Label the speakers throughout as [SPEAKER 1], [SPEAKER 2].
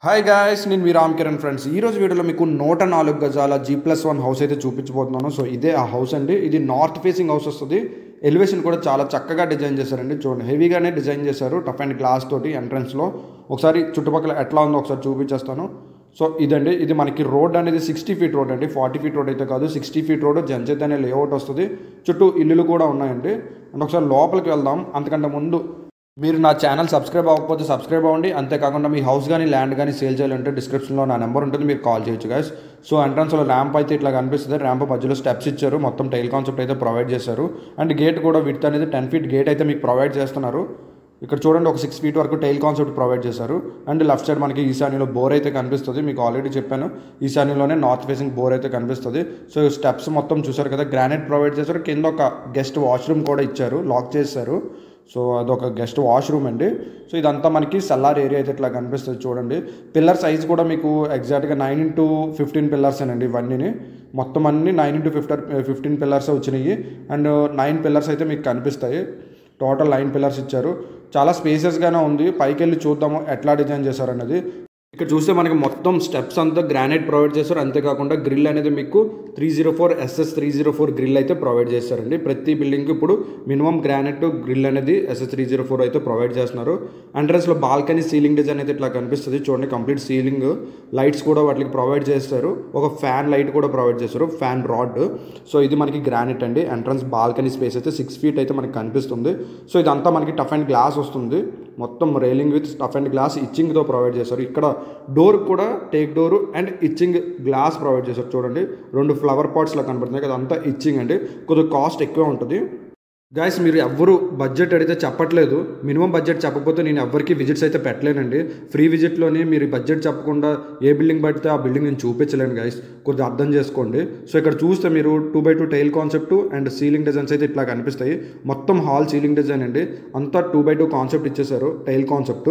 [SPEAKER 1] hi guys నేను మీ Ram Kiran friends ఈ రోజు వీడియోలో మీకు నూట నాలుగు గజాల జీ ప్లస్ వన్ హౌస్ అయితే చూపించబోతున్నాను సో ఇదే ఆ హౌస్ అండి ఇది నార్త్ ఫేసింగ్ హౌస్ వస్తుంది ఎలివేషన్ కూడా చాలా చక్కగా డిజైన్ చేశారండి చూడండి హెవీగానే డిజైన్ చేశారు టఫ్ అండ్ గ్లాస్ తోటి ఎంట్రన్స్లో ఒకసారి చుట్టుపక్కల ఎట్లా ఉందో ఒకసారి చూపించేస్తాను సో ఇదండి ఇది మనకి రోడ్ అనేది సిక్స్టీ ఫీట్ రోడ్ అండి ఫార్టీ ఫీట్ రోడ్ అయితే కాదు సిక్స్టీ ఫీట్ రోడ్ జంజత్ అనే లేఅవుట్ వస్తుంది చుట్టూ ఇల్లులు కూడా ఉన్నాయండి అండ్ ఒకసారి లోపలికి వెళ్దాం అంతకంటే ముందు మీరు నా ఛానల్ సబ్స్క్రైబ్ అవ్వకపోతే సబ్స్క్రైబ్ అవ్వండి అంతేకాకుండా మీ హౌస్ కానీ ల్యాండ్ కానీ సేల్ చేయాలంటే డిస్క్రిప్షన్లో నా నెంబర్ ఉంటుంది మీరు కాల్ చేయొచ్చు గైస్ సో ఎంట్రన్స్లో ర్యాంప్ అయితే ఇట్లా కనిపిస్తుంది ర్యాంప్ మధ్యలో స్టెప్స్ ఇచ్చారు మొత్తం టైల్ కాన్సెప్ట్ అయితే ప్రొవైడ్ చేశారు అండ్ గేట్ కూడా విత్ అనేది టెన్ ఫీట్ గేట్ అయితే మీకు ప్రొవైడ్ చేస్తున్నారు ఇక్కడ చూడండి ఒక సిక్స్ ఫీట్ వరకు టైల్ కాన్సెప్ట్ ప్రొవైడ్ చేశారు అండ్ లెఫ్ట్ సైడ్ మనకి ఈశాన్యలో బోర్ అయితే కనిపిస్తుంది మీకు ఆల్రెడీ చెప్పాను ఈశాన్యలోనే నార్త్ ఫేసింగ్ బోర్ అయితే కనిపిస్తుంది సో స్టెప్స్ మొత్తం చూసారు కదా గ్రానైట్ ప్రొవైడ్ చేశారు కింద ఒక గెస్ట్ వాష్రూమ్ కూడా ఇచ్చారు లాక్ చేశారు సో అదొక గెస్ట్ వాష్రూమ్ అండి సో ఇదంతా మనకి సల్లార్ ఏరియా అయితే ఇట్లా కనిపిస్తుంది చూడండి పిల్లర్ సైజ్ కూడా మీకు ఎగ్జాక్ట్గా నైన్ ఇంటూ ఫిఫ్టీన్ పిల్లర్స్ అండి ఇవన్నీ మొత్తం అన్ని నైన్ ఇంటూ ఫిఫ్టర్ ఫిఫ్టీన్ పిల్లర్స్ వచ్చినాయి అండ్ నైన్ పిల్లర్స్ అయితే మీకు కనిపిస్తాయి టోటల్ నైన్ పిల్లర్స్ ఇచ్చారు చాలా స్పేసెస్గానే ఉంది పైకి వెళ్ళి చూద్దాము ఎట్లా డిజైన్ చేశారన్నది ఇక్కడ చూస్తే మనకి మొత్తం స్టెప్స్ అంతా గ్రానైట్ ప్రొవైడ్ చేస్తారు అంతేకాకుండా గ్రిల్ అనేది మీకు three zero four SS three zero four grill అయితే ప్రొవైడ్ చేస్తారండి ప్రతి బిల్డింగ్కి ఇప్పుడు మినిమం గ్రానైట్ గ్రిల్ అనేది ఎస్ఎస్ త్రీ జీరో ఫోర్ అయితే ప్రొవైడ్ చేస్తున్నారు ఎంట్రన్స్లో బాల్కనీ సీలింగ్ డిజైన్ అయితే ఇట్లా కనిపిస్తుంది చూడండి కంప్లీట్ సీలింగ్ లైట్స్ కూడా వాటికి ప్రొవైడ్ చేస్తారు ఒక ఫ్యాన్ లైట్ కూడా ప్రొవైడ్ చేస్తారు ఫ్యాన్ రాడ్ సో ఇది మనకి గ్రానైట్ అండి ఎంట్రన్స్ బాల్కనీ స్పేస్ అయితే సిక్స్ ఫీట్ అయితే మనకి కనిపిస్తుంది సో ఇదంతా మనకి టఫ్ అండ్ గ్లాస్ వస్తుంది మొత్తం railing with tough and glass ఇచ్చింగ్తో ప్రొవైడ్ చేస్తారు ఇక్కడ డోర్ కూడా teak door and etching glass provide చేశారు చూడండి రెండు ఫ్లవర్ పాట్స్లా కనబడుతున్నాయి కదా అంతా ఇచ్చింగ్ అండి కొద్దిగా కాస్ట్ ఎక్కువ ఉంటుంది గాయస్ మీరు ఎవ్వరు బడ్జెట్ అడిగితే చెప్పట్లేదు మినిమం బడ్జెట్ చెప్పకపోతే నేను ఎవరికి విజిట్స్ అయితే పెట్టలేనండి ఫ్రీ విజిట్లోనే మీరు బడ్జెట్ చెప్పకుండా ఏ బిల్డింగ్ పడితే ఆ బిల్డింగ్ నేను చూపించలేను గాయస్ కొద్దిగా అర్థం చేసుకోండి సో ఇక్కడ చూస్తే మీరు two by two tile concept and ceiling designs అయితే ఇట్లా కనిపిస్తాయి మొత్తం హాల్ సీలింగ్ డిజైన్ అండి అంతా టూ బై టూ కాన్సెప్ట్ ఇచ్చేసారు టైల్ కాన్సెప్ట్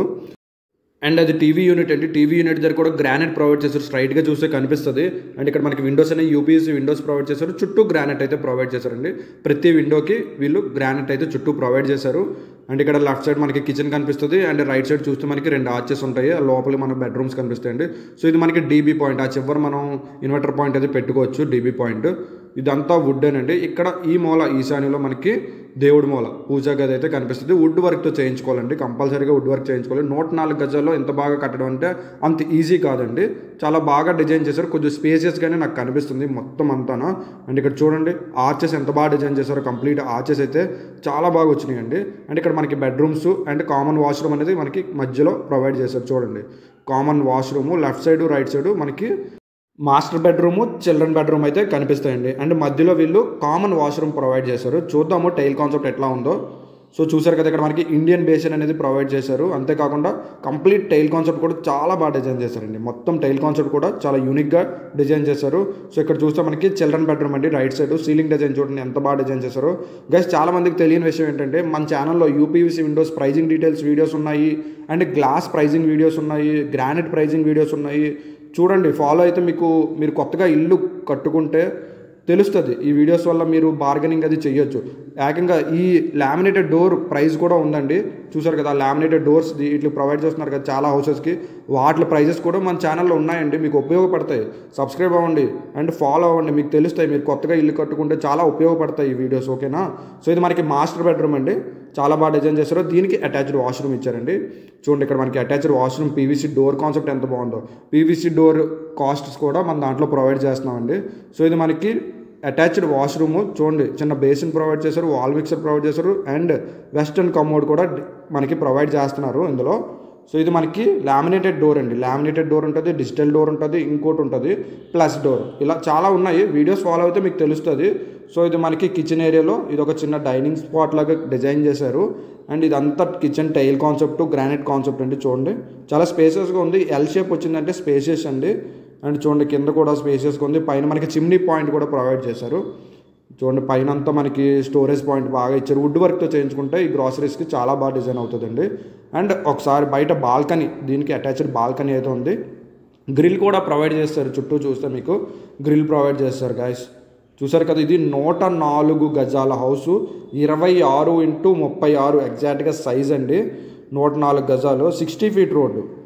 [SPEAKER 1] అండ్ అది టీవీ యూనిట్ అండి టీవీ యూనిట్ దగ్గర కూడా గ్రానైట్ ప్రొవైడ్ చేశారు స్ట్రైట్గా చూస్తే కనిపిస్తుంది అండ్ ఇక్కడ మనకి విండోస్ అనే యూపీఎస్సీ విండోస్ ప్రొవైడ్ చేశారు చుట్టూ గ్రానైట్ అయితే ప్రొవైడ్ చేశారండి ప్రతి విండోకి వీళ్ళు గ్రానైట్ అయితే చుట్టూ ప్రొవైడ్ చేశారు అండ్ ఇక్కడ లెఫ్ట్ సైడ్ మనకి కిచెన్ కనిపిస్తుంది అండ్ రైట్ సైడ్ చూస్తే మనకి రెండు ఆర్చెస్ ఉంటాయి ఆ లోపల మన బెడ్రూమ్స్ కనిపిస్తాయండి సో ఇది మనకి డీబీ పాయింట్ ఆ చివరి మనం ఇన్వర్టర్ పాయింట్ అయితే పెట్టుకోవచ్చు డీబీ పాయింట్ ఇదంతా వుడ్ అండి ఇక్కడ ఈ మూల ఈశాన్యంలో మనకి దేవుడి మూల పూజా గది అయితే కనిపిస్తుంది వుడ్ వర్క్తో చేయించుకోవాలండి కంపల్సరీగా వుడ్ వర్క్ చేయించుకోవాలి నూట నాలుగు గజాల్లో ఎంత బాగా కట్టడం అంటే అంత ఈజీ కాదండి చాలా బాగా డిజైన్ చేశారు కొంచెం స్పేసియస్గానే నాకు కనిపిస్తుంది మొత్తం అంతానా అండ్ ఇక్కడ చూడండి ఆర్చెస్ ఎంత బాగా డిజైన్ చేశారో కంప్లీట్ ఆర్చెస్ అయితే చాలా బాగా వచ్చినాయండి అండ్ ఇక్కడ మనకి బెడ్రూమ్స్ అండ్ కామన్ వాష్రూమ్ అనేది మనకి మధ్యలో ప్రొవైడ్ చేశారు చూడండి common washroom left side right side మనకి మాస్టర్ బెడ్రూమ్ చిల్డ్రన్ బెడ్రూమ్ అయితే కనిపిస్తాయండి అండ్ మధ్యలో వీళ్ళు కామన్ వాష్రూమ్ ప్రొవైడ్ చేశారు చూద్దాము టైల్ కాన్సెప్ట్ ఎట్లా ఉందో సో చూసారు కదా ఇక్కడ మనకి ఇండియన్ బేసిన్ అనేది ప్రొవైడ్ చేశారు అంతేకాకుండా కంప్లీట్ టైల్ కాన్సెప్ట్ కూడా చాలా బాగా డిజైన్ చేశారండి మొత్తం టైల్ కాన్సెప్ట్ కూడా చాలా యూనిక్గా డిజైన్ చేశారు సో ఇక్కడ చూస్తే మనకి చిల్డ్రన్ బెడ్రూమ్ అండి రైట్ సైడ్ సీలింగ్ డిజైన్ చూడండి ఎంత బాగా డిజైన్ చేశారు గైస్ చాలా మందికి తెలియని విషయం ఏంటంటే మన ఛానల్లో UPVC windows pricing details videos ఉన్నాయి అండ్ గ్లాస్ ప్రైజింగ్ వీడియోస్ ఉన్నాయి గ్రానైట్ ప్రైజింగ్ వీడియోస్ ఉన్నాయి చూడండి ఫాలో అయితే మీకు మీరు కొత్తగా ఇల్లు కట్టుకుంటే తెలుస్తుంది ఈ వీడియోస్ వల్ల మీరు బార్గెనింగ్ అది చేయొచ్చు ఏకంగా ఈ లామినేటెడ్ డోర్ ప్రైస్ కూడా ఉందండి చూసారు కదా లామినేటెడ్ డోర్స్ ఇట్లా ప్రొవైడ్ చేస్తున్నారు కదా చాలా హౌసెస్కి వాటి ప్రైజెస్ కూడా మన ఛానల్లో ఉన్నాయండి మీకు ఉపయోగపడతాయి సబ్స్క్రైబ్ అవ్వండి అండ్ ఫాలో అవ్వండి మీకు తెలుస్తాయి మీరు కొత్తగా ఇల్లు కట్టుకుంటే చాలా ఉపయోగపడతాయి ఈ వీడియోస్ ఓకేనా సో ఇది మనకి మాస్టర్ బెడ్రూమ్ అండి చాలా బాగా డిజైన్ చేశారు దీనికి అటాచ్డ్ వాష్రూమ్ ఇచ్చారండి చూడండి ఇక్కడ మనకి attached washroom PVC door concept ఎంత బాగుందో పీవీసీ డోర్ కాస్ట్స్ కూడా మన దాంట్లో ప్రొవైడ్ చేస్తున్నామండి సో ఇది మనకి అటాచ్డ్ వాష్రూమ్ చూడండి చిన్న బేసిన్ ప్రొవైడ్ చేశారు వాల్ మిక్సర్ ప్రొవైడ్ చేశారు అండ్ వెస్టర్న్ కమోడ్ కూడా మనకి ప్రొవైడ్ చేస్తున్నారు ఇందులో సో ఇది మనకి లామినేటెడ్ డోర్ అండి లామినేటెడ్ డోర్ ఉంటుంది డిజిటల్ డోర్ ఉంటుంది ఇంకోటి ఉంటుంది ప్లస్ డోర్ ఇలా చాలా ఉన్నాయి వీడియోస్ ఫాలో అయితే మీకు తెలుస్తుంది సో ఇది మనకి కిచెన్ ఏరియాలో ఇది ఒక చిన్న డైనింగ్ స్పాట్ లాగా డిజైన్ చేశారు అండ్ ఇదంతా kitchen tile concept granite concept అండి చూడండి చాలా స్పేసెస్గా ఉంది ఎల్ షేప్ వచ్చిందంటే స్పేసియస్ అండి అండ్ చూడండి కింద కూడా స్పేసెస్గా ఉంది పైన మనకి చిమ్నీ పాయింట్ కూడా ప్రొవైడ్ చేశారు చూడండి పైన అంతా మనకి స్టోరేజ్ పాయింట్ బాగా ఇచ్చారు వుడ్ వర్క్తో చేయించుకుంటే ఈ గ్రాసరీస్కి చాలా బాగా డిజైన్ అవుతుందండి అండ్ ఒకసారి బయట బాల్కనీ దీనికి అటాచ్డ్ బాల్కనీ అయితే ఉంది గ్రిల్ కూడా ప్రొవైడ్ చేస్తారు చుట్టూ చూస్తే మీకు గ్రిల్ ప్రొవైడ్ చేస్తారు గాయస్ చూసారు కదా ఇది నూట నాలుగు గజాల హౌసు ఇరవై ఆరు ఇంటూ ముప్పై ఆరు ఎగ్జాక్ట్గా సైజ్ అండి నూట నాలుగు గజాలు సిక్స్టీ ఫీట్ రోడ్డు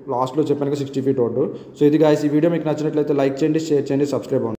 [SPEAKER 1] లాస్ట్లో చెప్పాను సిక్స్టీ ఫీట్ రోడ్డు సో ఇది గాయస్ ఈ వీడియో మీకు నచ్చినట్లయితే లైక్ చేయండి షేర్ చేయండి సబ్స్క్రైబ్ అవ్వండి